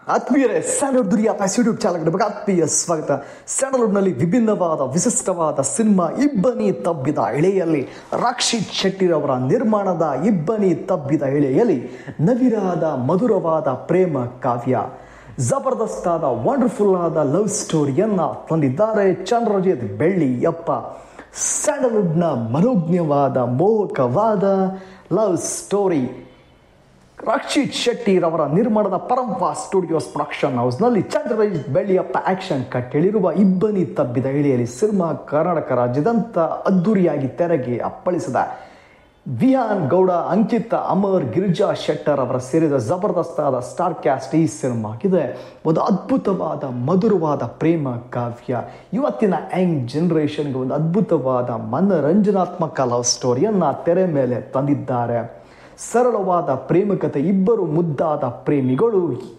ಆತ್ಮೀಯರೇ Sandalwood ದುರಿಯಾ ಪ್ಯಾಸ್ YouTube ಚಾನಲ್ಗೆ ನಿಮಗೆ ಆತ್ಮೀಯ ಸ್ವಾಗತ ಸ್ಯಾಂಡಲ್ವುಡ್ನಲ್ಲಿ ವಿಭಿನ್ನವಾದ ವಿಶಿಷ್ಟವಾದ ಸಿನಿಮಾ ಇಬ್ಬನಿ ತಬ್ಬಿದ ಎಳೆಯಲ್ಲಿ ರಕ್ಷಿತ್ ಶೆಟ್ಟಿರವರ ನಿರ್ಮಾಣದ ಇಬ್ಬನಿ ತಬ್ಬಿದ ಎಳೆಯಲ್ಲಿ ನವಿರಾದ ಮಧುರವಾದ ಪ್ರೇಮ ಕಾವ್ಯ ಜಬರ್ದಸ್ತ್ ಆದ ವಂಡರ್ಫುಲ್ ಆದ ಲವ್ ಸ್ಟೋರಿಯನ್ನ ತಂದಿದ್ದಾರೆ ಚಂದ್ರಜಿತ್ ಬೆಳ್ಳಿಯಪ್ಪ ಸ್ಯಾಂಡಲ್ವುಡ್ನ ಮನೋಜ್ಞವಾದ ಮೋಹಕವಾದ ಲವ್ ಸ್ಟೋರಿ ರಕ್ಷಿತ್ ಶೆಟ್ಟಿ ರವರ ನಿರ್ಮಾಣದ ಪರಂಪಾ ಸ್ಟುಡಿಯೋಸ್ ಪ್ರೊಡಕ್ಷನ್ ಹೌಸ್ನಲ್ಲಿ ಚಂದ್ರರಾಜ್ ಬೆಳ್ಳಿಯಪ್ಪ ಆಕ್ಷನ್ ಕಟ್ ಹೇಳಿರುವ ಇಬ್ಬನಿ ತಬ್ಬಿದ ಇಳಿಯಲ್ಲಿ ಸಿನಿಮಾ ಕರ್ನಾಟಕ ರಾಜ್ಯದಂತ ಅದ್ದೂರಿಯಾಗಿ ತೆರೆಗೆ ಅಪ್ಪಳಿಸಿದ ವಿಹಾನ್ ಗೌಡ ಅಂಕಿತ ಅಮರ್ ಗಿರಿಜಾ ಶೆಟ್ಟರ್ ಅವರ ಸೇರಿದ ಜಬರ್ದಸ್ತಾದ ಸ್ಟಾರ್ ಕ್ಯಾಸ್ಟ್ ಈ ಸಿನಿಮಾಗಿದೆ ಒಂದು ಅದ್ಭುತವಾದ ಮಧುರವಾದ ಪ್ರೇಮ ಕಾವ್ಯ ಇವತ್ತಿನ ಯಂಗ್ ಜನರೇಷನ್ಗೆ ಒಂದು ಅದ್ಭುತವಾದ ಮನರಂಜನಾತ್ಮಕ ಲವ್ ಸ್ಟೋರಿಯನ್ನ ತೆರೆ ಮೇಲೆ ತಂದಿದ್ದಾರೆ ಸರಳವಾದ ಪ್ರೇಮಕತೆ ಇಬ್ಬರು ಮುದ್ದಾದ ಪ್ರೇಮಿಗಳು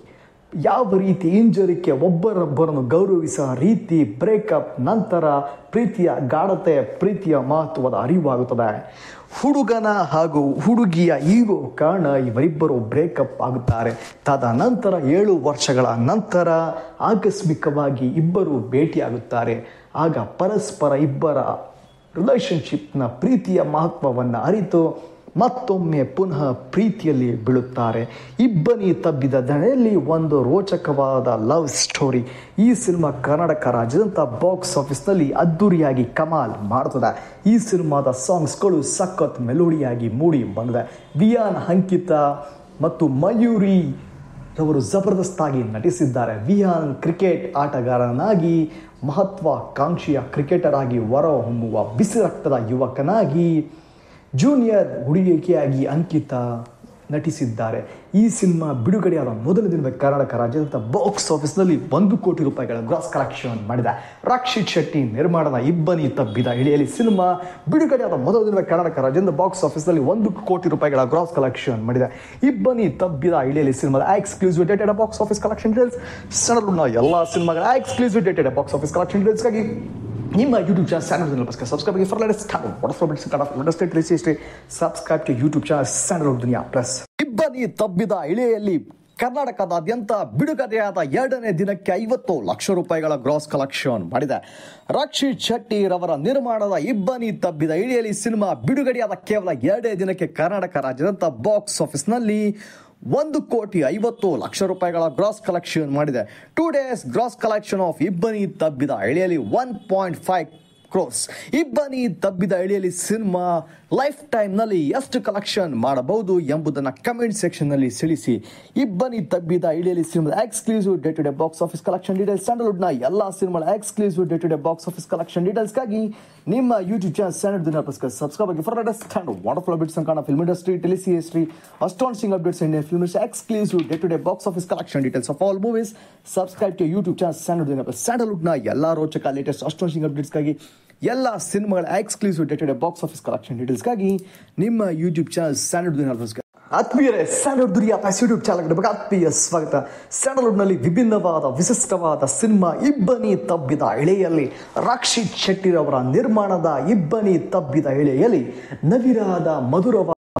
ಯಾವ ರೀತಿ ಹಿಂಜರಿಕೆ ಒಬ್ಬರೊಬ್ಬರನ್ನು ಗೌರವಿಸುವ ರೀತಿ ಬ್ರೇಕಪ್ ನಂತರ ಪ್ರೀತಿಯ ಗಾಢತೆ ಪ್ರೀತಿಯ ಮಹತ್ವದ ಅರಿವಾಗುತ್ತದೆ ಹುಡುಗನ ಹಾಗೂ ಹುಡುಗಿಯ ಈಗೋ ಕಾರಣ ಇವರಿಬ್ಬರು ಬ್ರೇಕಪ್ ಆಗುತ್ತಾರೆ ತದನಂತರ ಏಳು ವರ್ಷಗಳ ನಂತರ ಆಕಸ್ಮಿಕವಾಗಿ ಇಬ್ಬರು ಭೇಟಿಯಾಗುತ್ತಾರೆ ಆಗ ಪರಸ್ಪರ ಇಬ್ಬರ ರಿಲೇಶನ್ಶಿಪ್ನ ಪ್ರೀತಿಯ ಮಹತ್ವವನ್ನು ಅರಿತು ಮತ್ತೊಮ್ಮೆ ಪುನಃ ಪ್ರೀತಿಯಲ್ಲಿ ಬೀಳುತ್ತಾರೆ ಇಬ್ಬನಿ ತಬ್ಬಿದ ದಣೆಯಲ್ಲಿ ಒಂದು ರೋಚಕವಾದ ಲವ್ ಸ್ಟೋರಿ ಈ ಸಿನಿಮಾ ಕರ್ನಾಟಕ ರಾಜ್ಯದಂತ ಬಾಕ್ಸ್ ಆಫೀಸ್ನಲ್ಲಿ ಅದ್ದೂರಿಯಾಗಿ ಕಮಾಲ್ ಮಾಡ್ತದೆ ಈ ಸಿನಿಮಾದ ಸಾಂಗ್ಸ್ಗಳು ಸಖತ್ ಮೆಲೋಡಿಯಾಗಿ ಮೂಡಿ ಬಂದಿದೆ ವಿಯಾನ್ ಅಂಕಿತ ಮತ್ತು ಮಯೂರಿ ಅವರು ಜಬರ್ದಸ್ತಾಗಿ ನಟಿಸಿದ್ದಾರೆ ವಿಹಾನ್ ಕ್ರಿಕೆಟ್ ಆಟಗಾರನಾಗಿ ಮಹತ್ವಾಕಾಂಕ್ಷಿಯ ಕ್ರಿಕೆಟರ್ ಆಗಿ ಹೊರಹೊಮ್ಮುವ ಬಿಸಿ ರಕ್ತದ ಯುವಕನಾಗಿ ಜೂನಿಯರ್ ಹುಡುಗಿಕೆಯಾಗಿ ಅಂಕಿತ ನಟಿಸಿದ್ದಾರೆ ಈ ಸಿನಿಮಾ ಬಿಡುಗಡೆಯಾದ ಮೊದಲ ದಿನದ ಕರ್ನಾಟಕ ರಾಜ್ಯದ ಬಾಕ್ಸ್ ಆಫೀಸ್ನಲ್ಲಿ ಒಂದು ಕೋಟಿ ರೂಪಾಯಿಗಳ ಗ್ರಾಸ್ ಕಲೆಕ್ಷನ್ ಮಾಡಿದೆ ರಕ್ಷಿತ್ ಶೆಟ್ಟಿ ನಿರ್ಮಾಣದ ಇಬ್ಬನಿ ತಬ್ಬಿದ ಇಳಿಯಲ್ಲಿ ಸಿನಿಮಾ ಬಿಡುಗಡೆಯಾದ ಮೊದಲ ದಿನದ ಕರ್ನಾಟಕ ರಾಜ್ಯದ ಬಾಕ್ಸ್ ಆಫೀಸ್ನಲ್ಲಿ ಒಂದು ಕೋಟಿ ರೂಪಾಯಿಗಳ ಗ್ರಾಸ್ ಕಲೆಕ್ಷನ್ ಮಾಡಿದೆ ಇಬ್ಬನಿ ತಬ್ಬಿದ ಇಳಿಯಲ್ಲಿ ಸಿನಿಮಾದ exclusive dated box office collection details ಸಣ್ಣ ಎಲ್ಲ ಸಿನಿಮಾಗಳ exclusive dated box office collection ಡೀಟೇಲ್ಸ್ಗಾಗಿ ನಿಮ್ಮ ಯೂಟ್ಯೂಬ್ ಚಾನಲ್ ಸ್ಯಾಂಡಲ್ ಪಸ್ಕ ಸಬ್ಸ್ಕ್ರೈಬ್ ಆಗಿ ಫಾರ್ ಲೇಟೆಸ್ಟ್ ಕಾನೂನು ವಾಟ್ ಫಾರ್ ಬಿಟ್ಸ್ ಕಾನೂನು latest latest history subscribe to YouTube channel sandal ದುನಿಯಾ ಪ್ಲಸ್ ಇಬ್ಬನಿ ತಬ್ಬಿದ ಇಳೆಯಲ್ಲಿ ಕರ್ನಾಟಕದಾದ್ಯಂತ ಬಿಡುಗಡೆಯಾದ ಎರಡನೇ ದಿನಕ್ಕೆ ಐವತ್ತು ಲಕ್ಷ ರೂಪಾಯಿಗಳ ಗ್ರಾಸ್ ಕಲೆಕ್ಷನ್ ಮಾಡಿದೆ ರಕ್ಷಿತ್ ಶೆಟ್ಟಿ ರವರ ನಿರ್ಮಾಣದ ಇಬ್ಬನಿ ತಬ್ಬಿದ ಇಳಿಯಲ್ಲಿ ಸಿನಿಮಾ ಬಿಡುಗಡೆಯಾದ ಕೇವಲ ಎರಡೇ ದಿನಕ್ಕೆ ಕರ್ನಾಟಕ ರಾಜ್ಯದಂತ ಬಾಕ್ಸ್ ಆಫೀಸ್ನಲ್ಲಿ ಒಂದು ಕೋಟಿ ಐವತ್ತು ಲಕ್ಷ ರೂಪಾಯಿಗಳ ಗ್ರಾಸ್ ಕಲೆಕ್ಷನ್ ಮಾಡಿದೆ two days gross collection of Ibbani Tabbida Ileyali one point five crores Ibbani Tabbida ಎಳೆಯಲ್ಲಿ cinema life ಟೈಮ್ನಲ್ಲಿ ಎಷ್ಟು ಕಲೆಕ್ಷನ್ ಮಾಡಬಹುದು ಎಂಬುದನ್ನು ಕಮೆಂಟ್ ಸೆಕ್ಷನ್ನಲ್ಲಿ ತಿಳಿಸಿ ಇಬ್ಬನಿ ತಬ್ಬಿದ ಇಳಿಯಲ್ಲಿ ಸಿನಿಮಾದ exclusive day to day box office collection details ಸ್ಯಾಂಡಲ್ವುಡ್ನ ಎಲ್ಲ ಸಿನಿಮಾಗಳ ಎಕ್ಸ್ಕ್ಲೂಸಿವ್ day to day box office collection ಡೀಟೇಲ್ಸ್ಗಾಗಿ ನಿಮ್ಮ ಯೂಟ್ಯೂಬ್ ಚಾನಲ್ ಸ್ಟ್ಯಾಂಡರ್ಡ್ ದಿನ ಪುಸ್ತಕ ಸಬ್ಸ್ಕ್ರೈಬ್ ಆಗಿ ಫಾರ್ ಸ್ಟ್ಯಾಂಡ್ ವಾಟರ್ಫುಲ್ ಅಪ್ಡೇಟ್ಸ್ ಕಾಣ ಫಿಲ್ಮ್ ಇಂಡಸ್ಟ್ರಿ ಟೆಲಿಸಿ history astonishing updates Indian film exclusive day to day box office collection details of all movies subscribe to YouTube channel standard ದಿನ ಸ್ಯಾಂಡಲ್ವುಡ್ನ ಎಲ್ಲ ರೋಚಕ latest astonishing ಅಪ್ಡೇಟ್ಸ್ಗಾಗಿ ಎಲ್ಲ ಸಿನಿಮಾಗಳ ಎಕ್ಸ್ಕ್ಲೂಸಿವ್ day to day box office collection ಡೀಟೇಲ್ಸ್ಗಾಗಿ ನಿಮ್ಮ ಯೂಟ್ಯೂಬ್ ಚಾನಲ್ ಸ್ಟ್ಯಾಂಡರ್ಡ್ ದಿನ ಆತ್ಮೀಯರೇ ಸ್ಯಾಂಡಲ್ವುಡ್ ದುರಿಯಾ ಪ್ಯಾಸ್ ಯೂಟ್ಯೂಬ್ ಚಾನಲ್ಗೆ ನಿಮಗೆ ಆತ್ಮೀಯ ಸ್ವಾಗತ ಸ್ಯಾಂಡಲ್ವುಡ್ನಲ್ಲಿ ವಿಭಿನ್ನವಾದ ವಿಶಿಷ್ಟವಾದ ಸಿನಿಮಾ ಇಬ್ಬನಿ ತಬ್ಬಿದ ಎಳೆಯಲ್ಲಿ ರಕ್ಷಿತ್ ಶೆಟ್ಟಿರವರ ನಿರ್ಮಾಣದ ಇಬ್ಬನಿ ತಬ್ಬಿದ ಎಳೆಯಲ್ಲಿ ನವಿರಾದ ಮಧುರವಾದ